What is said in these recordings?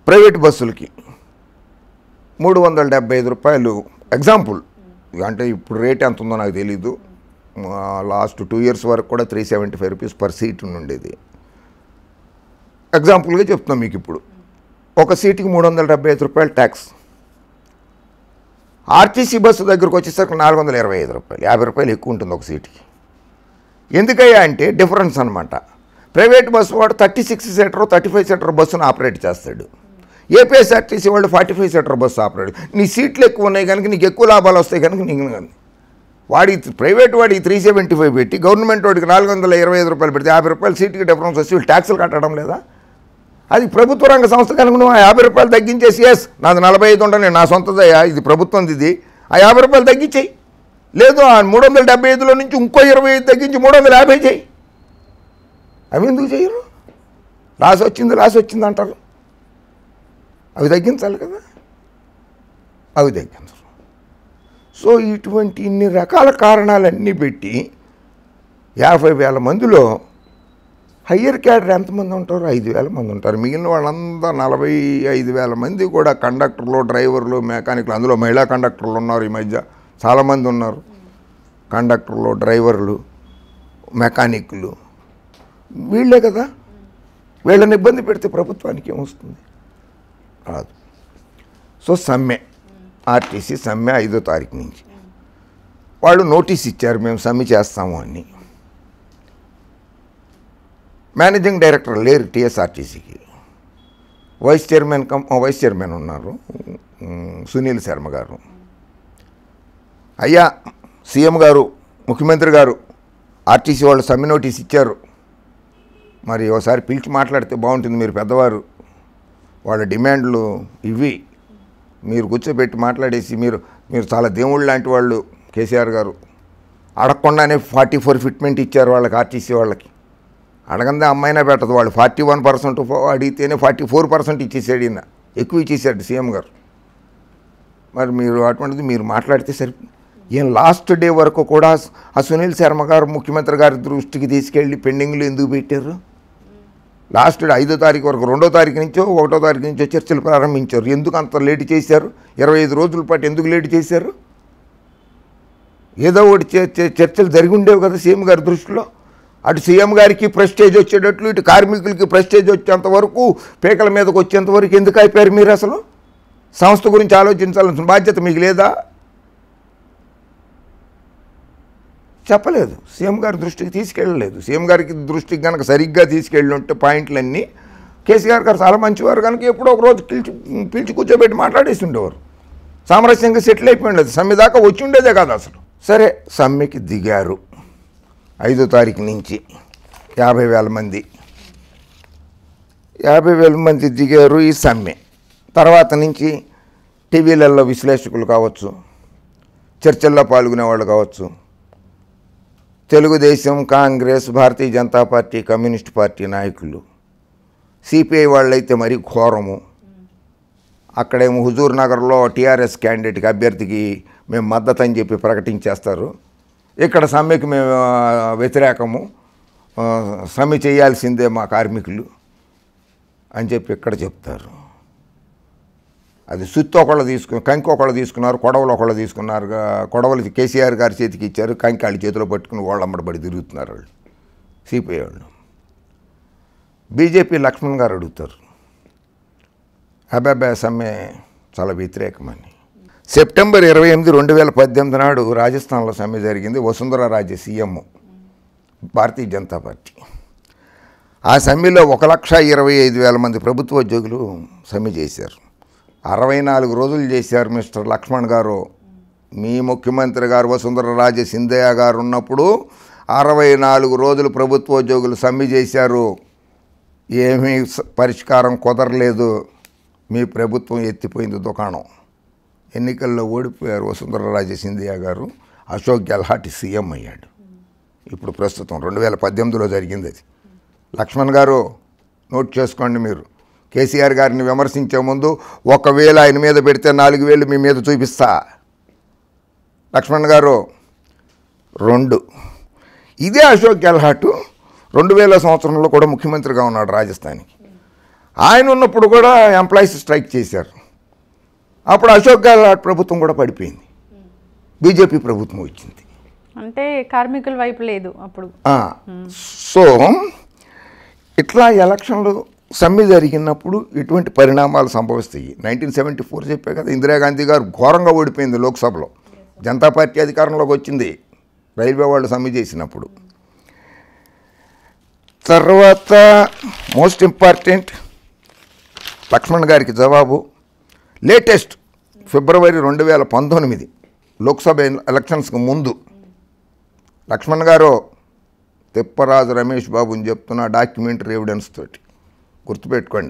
private బస్సులకి మూడు వందల డెబ్బై ఐదు రూపాయలు ఎగ్జాంపుల్ అంటే ఇప్పుడు రేట్ ఎంత ఉందో నాకు తెలీదు లాస్ట్ టూ ఇయర్స్ వరకు కూడా three seventy five rupees per seat ఉండేది ఎగ్జాంపుల్గా చెప్తున్నాం మీకు ఇప్పుడు ఒక సీటుకి మూడు వందల డెబ్బై ఐదు రూపాయలు ట్యాక్స్ ఆర్టీసీ బస్సు దగ్గరకు వచ్చేసరికి నాలుగు వందల ఇరవై ఐదు రూపాయలు యాభై రూపాయలు ఎక్కువ ఉంటుంది ఒక సీటుకి ఎందుకయ్యా అంటే డిఫరెన్స్ అనమాట ప్రైవేట్ బస్సు వాడు thirty six seater thirty five seater బస్సును ఆపరేట్ చేస్తాడు ఏపీఎస్ఆర్టీసీ వాళ్ళు forty five seater bus operate నీ సీట్లు ఎక్కువ ఉన్నాయి కనుక నీకు ఎక్కువ లాభాలు వస్తాయి కనుక నీకు వాడి ప్రైవేట్ వాడికి త్రీ సెవెంటీ ఫైవ్ పెట్టి గవర్నమెంట్ వాడికి నాలుగు వందల ఇరవై ఐదు రూపాయలు పెడితే యాభై రూపాయలు సీట్కి డిఫరెన్స్ వచ్చి వీళ్ళు ట్యాక్సులు కట్టడం లేదా అది ప్రభుత్వ రంగ సంస్థ కనుక నువ్వు ఆ యాభై రూపాయలు తగ్గించేసి ఎస్ నాది నలభై ఐదు ఉండని నా సొంతదయ్యా ఇది ప్రభుత్వం ఇది ఆ యాభై రూపాయలు తగ్గించేయి లేదు ఆ మూడు వందల డెబ్బై ఐదులో నుంచి ఇంకో ఇరవై ఐదు తగ్గించి మూడు వందల యాభై చేయి అవి ఎందుకు చేయరు లాస్ వచ్చింది లాస్ వచ్చింది అంటారు అవి తగ్గించాలి కదా అవి తగ్గించరు సో ఇటువంటి ఇన్ని రకాల కారణాలన్నీ పెట్టి యాభై వేల మందిలో హయ్యర్ క్యాడర్ ఎంతమంది ఉంటారు ఐదు వేల మంది ఉంటారు మిగిలిన వాళ్ళంతా నలభై ఐదు వేల మంది కూడా కండక్టర్లు డ్రైవర్లు మెకానిక్లు అందులో మహిళా కండక్టర్లు ఉన్నారు ఈ మధ్య చాలామంది ఉన్నారు కండక్టర్లు డ్రైవర్లు మెకానిక్లు వీళ్ళే కదా వీళ్ళని ఇబ్బంది పెడితే ప్రభుత్వానికి ఏమొస్తుంది రాదు సో సమ్మె ఆర్టీసీ సమ్మె ఐదో తారీఖు నుంచి వాళ్ళు నోటీస్ ఇచ్చారు మేము సమ్మె చేస్తాము అని మేనేజింగ్ డైరెక్టర్ లేరు టీఎస్ఆర్టీసీకి vice chairman cum vice chairman ఉన్నారు ఉమ్, సునీల్ శర్మ గారు అయ్యా సీఎం గారు ముఖ్యమంత్రి గారు ఆర్టీసీ వాళ్ళు సమ్మె నోటీస్ ఇచ్చారు మరి ఒకసారి పిలిచి మాట్లాడితే బాగుంటుంది మీరు పెద్దవారు వాళ్ళ డిమాండ్లు ఇవి మీరు కూర్చోబెట్టి మాట్లాడేసి మీరు మీరు చాలా దేవుళ్ళు లాంటి వాళ్ళు కేసీఆర్ గారు అడగకుండానే ఫార్టీ ఫోర్ ఫిట్మెంట్ ఇచ్చారు వాళ్ళకి ఆర్టీసీ వాళ్ళకి అడగందే అమ్మాయినా పెట్టదు వాళ్ళు ఫార్టీ వన్ పర్సెంట్ అడిగితేనే ఫార్టీ ఫోర్ పర్సెంట్ ఇచ్చేసాడు ఈయన ఎక్కువ ఇచ్చేసాడు సీఎం గారు మరి మీరు అటువంటిది మీరు మాట్లాడితే సరి ఏం లాస్ట్ డే వరకు కూడా ఆ సునీల్ శర్మ గారు ముఖ్యమంత్రి గారి దృష్టికి తీసుకెళ్ళి పెండింగ్లు ఎందుకు పెట్టారు లాస్ట్ డే ఐదో తారీఖు వరకు రెండో తారీఖు నుంచో ఒకటో తారీఖు నుంచో చర్చలు ప్రారంభించారు ఎందుకు అంత లేట్ చేశారు ఇరవై ఐదు రోజుల పాటు ఎందుకు లేట్ చేశారు ఏదో ఒకటి చే- చే- చర్చలు జరిగి ఉండేవి కదా సీఎం గారి దృష్టిలో అటు సీఎం గారికి ప్రెస్టేజ్ వచ్చేటట్లు ఇటు కార్మికులకి ప్రెస్టేజ్ వచ్చేంత వరకు పేకల మీదకి వచ్చేంత వరకు ఎందుకు అయిపోయారు మీరు అసలు సంస్థ గురించి ఆలోచించాల్సిన బాధ్యత మీకు లేదా చెప్పలేదు సీఎం గారి దృష్టికి తీసుకెళ్ళలేదు సీఎం గారికి దృష్టికి కనుక సరిగ్గా తీసుకెళ్ళి ఉంటే పాయింట్లన్నీ కేసీఆర్ గారు చాలా మంచివారు కనుక ఎప్పుడో ఒక రోజు పిలిచి పిలిచి కూర్చోబెట్టి మాట్లాడేసి ఉండేవారు సామరస్యంగా సెటిల్ అయిపోయింది సమ్మె దాకా వచ్చి ఉండేదే కాదు అసలు సరే సమ్మెకి దిగారు ఐదో తారీఖు నుంచి యాభై వేల మంది యాభై వేల మంది దిగారు ఈ సమ్మె తర్వాత నుంచి టీవీలలో విశ్లేషకులు కావచ్చు చర్చల్లో పాల్గొనే వాళ్ళు కావచ్చు Telugu Desam Congress Bharatiya Janata party communist party నాయకులు సిపిఐ వాళ్ళైతే మరీ ఘోరము అక్కడేమో హుజూర్ నగర్లో టీఆర్ఎస్ క్యాండిడేట్కి అభ్యర్థికి మేము మద్దతు అని చెప్పి ప్రకటించేస్తారు ఇక్కడ సమ్మెకి మేము ఆ, వ్యతిరేకము ఆ, సమ్మె చేయాల్సిందే మా కార్మికులు అని చెప్పి ఇక్కడ చెప్తారు అది సుత్తు ఒకళ్ళు తీసుకుని కంకి ఒకళ్ళు తీసుకున్నారు కొడవలు ఒకళ్ళు తీసుకున్నారు గా- కొడవలు కేసీఆర్ గారి చేతికి ఇచ్చారు కంకి వాళ్ళ చేతిలో పట్టుకుని వాళ్ళు అమ్మడబడి తిరుగుతున్నారు వాళ్ళు సిపిఐ వాళ్ళు బీజేపీ లక్ష్మణ్ గారు అడుగుతారు అబ్బాబ్బా సమ్మె చాలా వ్యతిరేకమని సెప్టెంబర్ ఇరవై ఎనిమిది రెండు వేల పద్దెనిమిది నాడు రాజస్థాన్లో సమ్మె జరిగింది వసుంధర రాజే సీఎం భారతీయ జనతా పార్టీ ఆ సమ్మెలో ఒక లక్ష ఇరవై ఐదు వేల మంది ప్రభుత్వ ఉద్యోగులు సమ్మె చేశారు అరవై నాలుగు రోజులు చేశారు మిస్టర్ లక్ష్మణ్ గారు మీ ముఖ్యమంత్రి గారు వసుంధర రాజే సింధయ్య గారు ఉన్నప్పుడు అరవై నాలుగు రోజులు ప్రభుత్వ ఉద్యోగులు సమ్మె చేశారు ఏమీ స- పరిష్కారం కుదరలేదు మీ ప్రభుత్వం ఎత్తిపోయింది దుకాణం ఎన్నికల్లో ఓడిపోయారు వసుంధరరాజే సింధియా గారు అశోక్ గెల్హాటి సీఎం అయ్యాడు ఇప్పుడు ప్రస్తుతం రెండు వేల పద్దెనిమిదిలో జరిగింది అది లక్ష్మణ్ గారు నోట్ చేసుకోండి మీరు కేసీఆర్ గారిని విమర్శించే ముందు ఒకవేళ ఆయన మీద పెడితే నాలుగు వేలు మీ మీద చూపిస్తా లక్ష్మణ్ గారు రెండు ఇదే అశోక్ గెల్హాట్ రెండు వేల సంవత్సరంలో కూడా ముఖ్యమంత్రిగా ఉన్నాడు రాజస్థాన్కి ఆయన ఉన్నప్పుడు కూడా ఎంప్లాయీస్ స్ట్రైక్ చేశారు అప్పుడు అశోక్ గెహ్లాట్ ప్రభుత్వం కూడా పడిపోయింది బీజేపీ ప్రభుత్వం వచ్చింది అంటే కార్మికుల వైపు లేదు అప్పుడు ఆ, సో ఇట్లా ఎలక్షన్లు సమ్మె జరిగినప్పుడు ఇటువంటి పరిణామాలు సంభవిస్తాయి నైన్టీన్ సెవెంటీ ఫోర్ చెప్పే కదా ఇందిరాగాంధీ గారు ఘోరంగా ఓడిపోయింది లోక్సభలో జనతా పార్టీ అధికారంలోకి వచ్చింది రైల్వే వాళ్ళు సమ్మె చేసినప్పుడు తర్వాత మోస్ట్ ఇంపార్టెంట్ లక్ష్మణ్ గారికి జవాబు లేటెస్ట్ ఫిబ్రవరి రెండు వేల పంతొమ్మిది లోక్సభ ఎలక్షన్స్కి ముందు లక్ష్మణ్ గారు తిప్పరాజు రమేష్ బాబుని చెప్తున్న డాక్యుమెంటరీ ఎవిడెన్స్ తోటి గుర్తుపెట్టుకోండి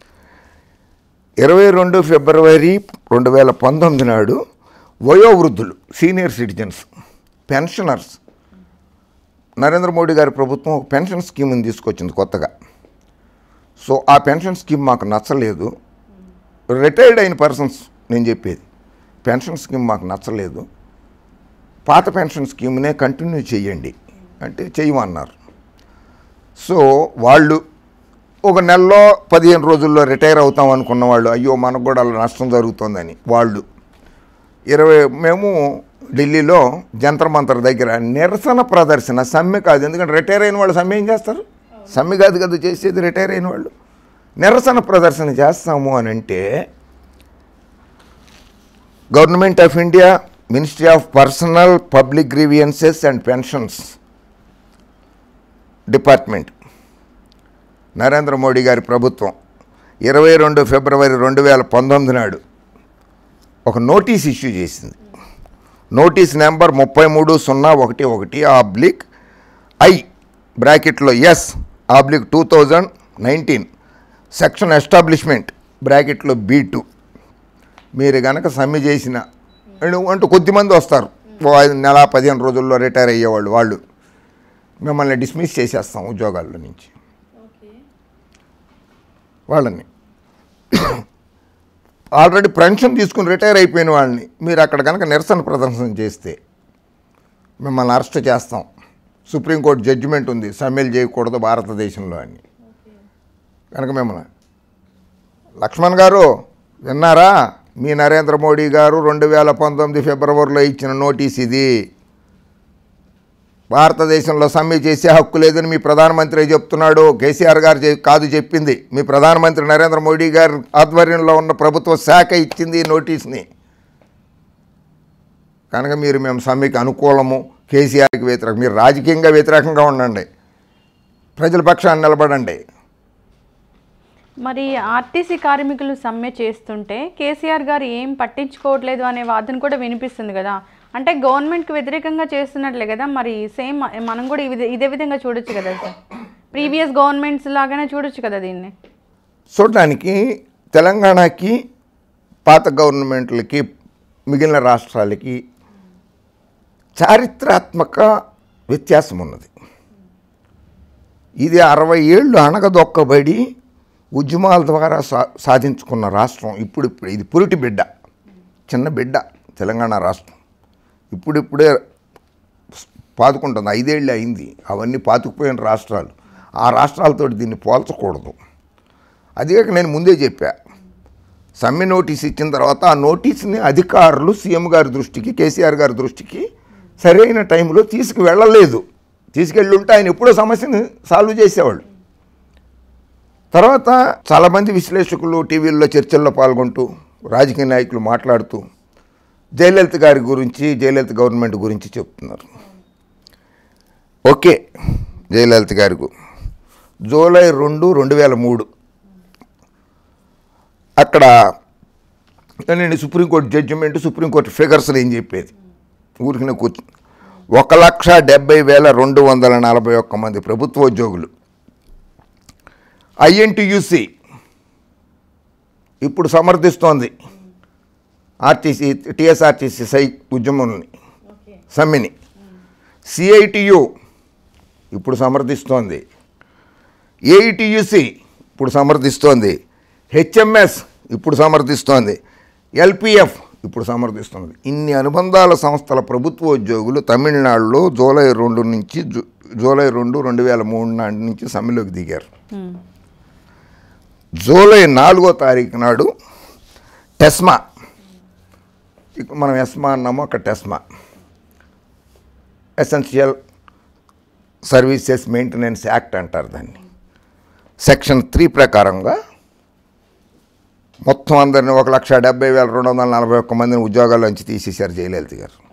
ఇరవై రెండు ఫిబ్రవరి రెండు వేల పంతొమ్మిది నాడు వయోవృద్ధులు senior citizens pensioners Narendra Modi గారి ప్రభుత్వం ఒక పెన్షన్ స్కీమ్ని తీసుకొచ్చింది కొత్తగా సో ఆ పెన్షన్ స్కీమ్ మాకు నచ్చలేదు రిటైర్డ్ అయిన పర్సన్స్ నేను చెప్పేది పెన్షన్ స్కీమ్ మాకు నచ్చలేదు పాత పెన్షన్ స్కీమ్నే కంటిన్యూ చేయండి అంటే చేయమన్నారు సో వాళ్ళు ఒక నెలలో పదిహేను రోజుల్లో రిటైర్ అవుతాం అనుకున్న వాళ్ళు అయ్యో మనకు కూడా అలా నష్టం జరుగుతుందని వాళ్ళు ఇరవై మేము ఢిల్లీలో జంతర్ మంతర్ దగ్గర నిరసన ప్రదర్శన సమ్మె కాదు ఎందుకంటే రిటైర్ అయిన వాళ్ళు సమ్మె ఏం చేస్తారు సమ్మె కాదు కదా చేసేది రిటైర్ అయిన వాళ్ళు నిరసన ప్రదర్శన చేస్తాము అని అంటే government of India ministry of personnel public grievances and pensions department Narendra Modi గారి ప్రభుత్వం ఇరవై రెండు ఫిబ్రవరి రెండు వేల పంతొమ్మిది నాడు ఒక నోటీస్ ఇష్యూ చేసింది నోటీస్ నెంబర్ ముప్పై మూడు సున్నా ఒకటి ఒకటి ఆబ్లిక్ ఐ బ్రాకెట్లో S oblique two thousand nineteen section establishment బ్రాకెట్లో బీ టూ మీరు కనుక సమ్మె చేసిన అంటూ- అంటూ కొద్దిమంది వస్తారు ఓ ఐదు నెల పదిహేను రోజుల్లో రిటైర్ అయ్యేవాళ్ళు వాళ్ళు మిమ్మల్ని డిస్మిస్ చేసేస్తాం ఉద్యోగాల్లో నుంచి వాళ్ళని ఆల్రెడీ పెన్షన్ తీసుకుని రిటైర్ అయిపోయిన వాళ్ళని మీరు అక్కడ కనుక నిరసన ప్రదర్శన చేస్తే మిమ్మల్ని అరెస్ట్ చేస్తాం సుప్రీంకోర్టు జడ్జిమెంట్ ఉంది సమ్మెలు చేయకూడదు భారతదేశంలో అని కనుక మిమ్మల్ని లక్ష్మణ్ గారు విన్నారా మీ నరేంద్ర మోడీ గారు రెండు వేల పంతొమ్మిది ఫిబ్రవరిలో ఇచ్చిన నోటీస్ ఇది భారతదేశంలో సమ్మె చేసే హక్కు లేదని మీ ప్రధానమంత్రి చెప్తున్నాడు కేసీఆర్ గారు చె- కాదు చెప్పింది మీ ప్రధానమంత్రి నరేంద్ర మోడీ గారు ఆధ్వర్యంలో ఉన్న ప్రభుత్వ శాఖ ఇచ్చింది ఈ నోటీస్ని కనుక మీరు మేము సమ్మెకి అనుకూలము కేసీఆర్కి వ్యతిరేకం మీరు రాజకీయంగా వ్యతిరేకంగా ఉండండి ప్రజల పక్షాన్ని నిలబడండి మరి ఆర్టీసీ కార్మికులు సమ్మె చేస్తుంటే కేసీఆర్ గారు ఏం పట్టించుకోవట్లేదు అనే వాదన కూడా వినిపిస్తుంది కదా అంటే గవర్నమెంట్కి వ్యతిరేకంగా చేస్తున్నట్లే కదా మరి సేమ్ మనం కూడా ఇదే ఇదే విధంగా చూడొచ్చు కదా సార్ ప్రీవియస్ గవర్నమెంట్స్ లాగానే చూడొచ్చు కదా దీన్ని చూడడానికి తెలంగాణకి పాత గవర్నమెంట్లకి మిగిలిన రాష్ట్రాలకి చారిత్రాత్మక వ్యత్యాసం ఉన్నది ఇది అరవై ఏళ్ళు అణగదొక్కబడి ఉద్యమాల ద్వారా సా సాధించుకున్న రాష్ట్రం ఇప్పుడు ఇప్పుడు ఇది పురిటి బిడ్డ చిన్న బిడ్డ తెలంగాణ రాష్ట్రం ఇప్పుడిప్పుడే పాతుకుంటుంది ఐదేళ్ళు అయింది అవన్నీ పాతుకుపోయిన రాష్ట్రాలు ఆ రాష్ట్రాలతో దీన్ని పోల్చకూడదు అదిగాక నేను ముందే చెప్పా సమ్మె నోటీస్ ఇచ్చిన తర్వాత ఆ నోటీస్ని అధికారులు సీఎం గారి దృష్టికి కేసీఆర్ గారి దృష్టికి సరైన టైంలో తీసుకు వెళ్ళలేదు తీసుకెళ్ళి ఉంటే ఆయన ఎప్పుడో సమస్యని సాల్వ్ చేసేవాళ్ళు తర్వాత చాలామంది విశ్లేషకులు టీవీల్లో చర్చల్లో పాల్గొంటూ రాజకీయ నాయకులు మాట్లాడుతూ జయలలిత గారి గురించి జయలలిత గవర్నమెంట్ గురించి చెప్తున్నారు ఓకే జయలలిత గారి గు- జూలై రెండు రెండు వేల మూడు అక్కడ నేను సుప్రీంకోర్టు జడ్జిమెంట్ సుప్రీంకోర్టు ఫిగర్స్ ఏం చెప్పేది ఊరికి కూర్చు ఒక లక్ష డెబ్బై వేల రెండు వందల నలభై ఒక్క మంది ప్రభుత్వ ఉద్యోగులు ఐఎన్టీయూసి ఇప్పుడు సమర్థిస్తోంది ఆర్టీసీ టీఎస్ఆర్టీసీ సై ఉద్యమాన్ని సమ్మెని సిఐటియు ఇప్పుడు సమర్థిస్తోంది ఏఐటియుసి ఇప్పుడు సమర్థిస్తోంది హెచ్ఎంఎస్ ఇప్పుడు సమర్థిస్తోంది ఎల్పిఎఫ్ ఇప్పుడు సమర్థిస్తుంది ఇన్ని అనుబంధాల సంస్థల ప్రభుత్వ ఉద్యోగులు తమిళనాడులో జూలై రెండు నుంచి జూ- జూలై రెండు రెండు వేల మూడు నాటి నుంచి సమ్మెలోకి దిగారు జూలై నాలుగో తారీఖు నాడు టెస్మా ఇక్కడ మనం ఎస్మా అన్నాము అక్కడ TESMA essential services maintenance act అంటారు దాన్ని సెక్షన్ త్రీ ప్రకారంగా మొత్తం అందరిని ఒక లక్ష డెబ్బై వేల రెండు వందల నలభై ఒక్క మందిని ఉద్యోగాల్లోంచి తీసేశారు జయలలిత గారు